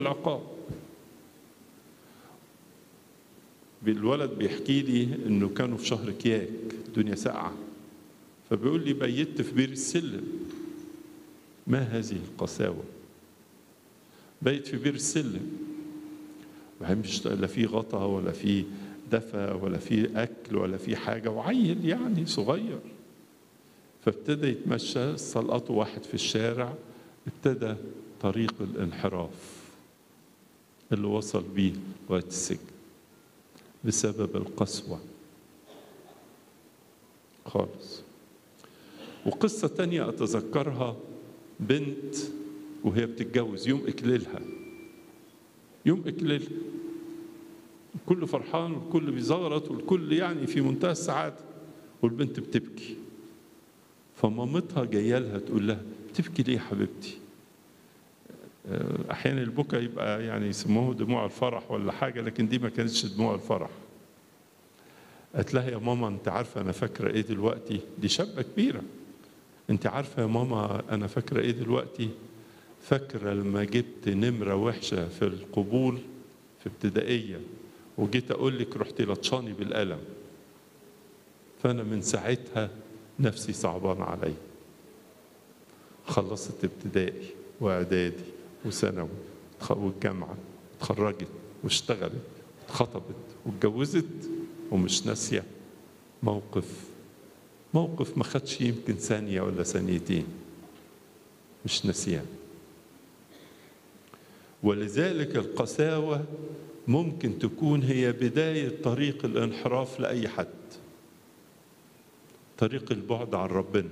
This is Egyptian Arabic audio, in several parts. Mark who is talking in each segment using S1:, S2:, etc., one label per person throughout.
S1: العقاب الولد بيحكي لي انه كانوا في شهر كياك الدنيا ساقعه فبيقول لي بيت في بير السلم ما هذه القساوه بيت في بير السلم مش لا في غطا ولا في دفى ولا في اكل ولا في حاجه وعيل يعني صغير فابتدى يتمشى سلقطه واحد في الشارع ابتدى طريق الانحراف اللي وصل بيه لغايه السجن بسبب القسوه خالص وقصه تانية اتذكرها بنت وهي بتتجوز يوم اكليلها يوم اكليلها الكل فرحان والكل بيزغرط والكل يعني في منتهى السعاده والبنت بتبكي فمامتها جايه لها تقول لها بتبكي ليه يا حبيبتي؟ احيانا البكا يبقى يعني يسموه دموع الفرح ولا حاجه لكن دي ما كانتش دموع الفرح قالت لها يا ماما انت عارفه انا فاكره ايه دلوقتي دي شابه كبيره انت عارفه يا ماما انا فاكره ايه دلوقتي فاكره لما جبت نمره وحشه في القبول في ابتدائيه وجيت اقول لك رحت لطشاني بالقلم فانا من ساعتها نفسي صعبان عليا خلصت ابتدائي واعدادي وثانوي والجامعه اتخرجت واشتغلت اتخطبت واتجوزت ومش ناسيه موقف موقف ما خدش يمكن ثانيه ولا ثانيتين مش ناسيان ولذلك القساوه ممكن تكون هي بدايه طريق الانحراف لاي حد طريق البعد عن ربنا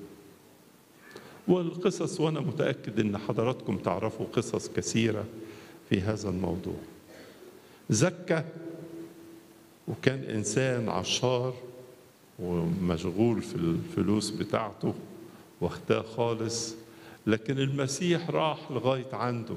S1: والقصص وانا متاكد ان حضراتكم تعرفوا قصص كثيره في هذا الموضوع زكى وكان انسان عشار ومشغول في الفلوس بتاعته واخداه خالص لكن المسيح راح لغايه عنده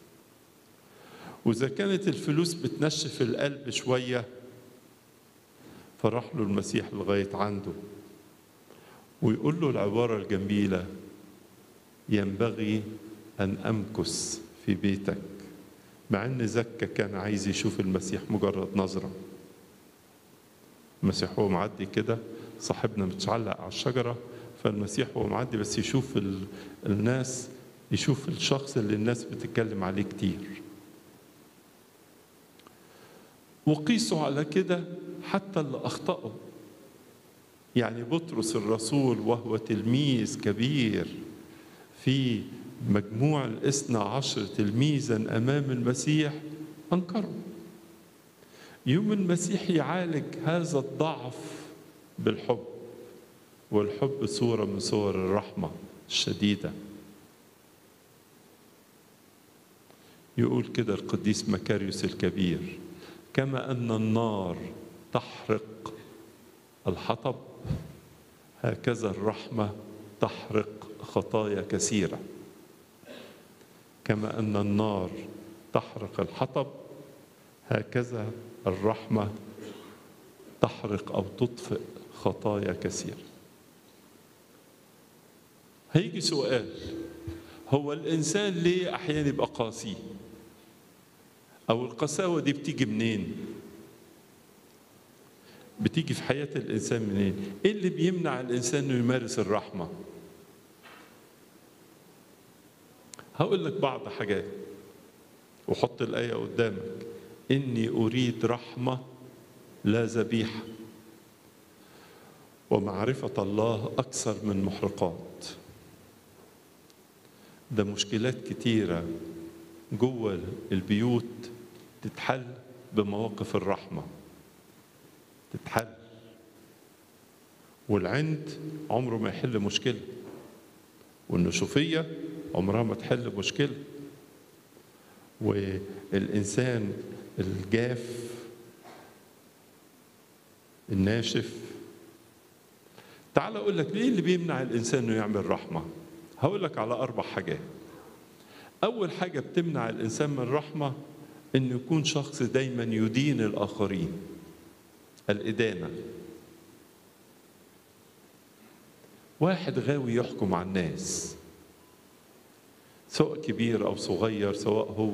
S1: واذا كانت الفلوس بتنشف القلب شويه فراح له المسيح لغايه عنده ويقول له العباره الجميله ينبغي ان امكث في بيتك مع ان زكا كان عايز يشوف المسيح مجرد نظره المسيح هو معدي كده صاحبنا متعلق على الشجره فالمسيح هو معدي بس يشوف الناس يشوف الشخص اللي الناس بتتكلم عليه كتير وقيسوا على كده حتى اللي اخطأوا يعني بطرس الرسول وهو تلميذ كبير في مجموع الاثنى عشر تلميذا امام المسيح انكروا يوم المسيح يعالج هذا الضعف بالحب والحب صوره من صور الرحمه الشديده يقول كده القديس مكاريوس الكبير كما ان النار تحرق الحطب هكذا الرحمه تحرق خطايا كثيره كما ان النار تحرق الحطب هكذا الرحمه تحرق او تطفئ خطايا كثيره هيجي سؤال هو الانسان ليه احيانا يبقى قاسي او القساوه دي بتيجي منين بتيجي في حياه الانسان منين ايه اللي بيمنع الانسان انه يمارس الرحمه هقول لك بعض حاجات وحط الآية قدامك إني أريد رحمة لا ذبيحة ومعرفة الله أكثر من محرقات ده مشكلات كتيرة جوه البيوت تتحل بمواقف الرحمة تتحل والعند عمره ما يحل مشكلة والنشوفية عمرها ما تحل مشكلة والإنسان الجاف الناشف تعال أقول لك ليه اللي بيمنع الإنسان إنه يعمل رحمة هقول لك على أربع حاجات أول حاجة بتمنع الإنسان من الرحمة إنه يكون شخص دايما يدين الآخرين الإدانة واحد غاوي يحكم على الناس سواء كبير او صغير سواء هو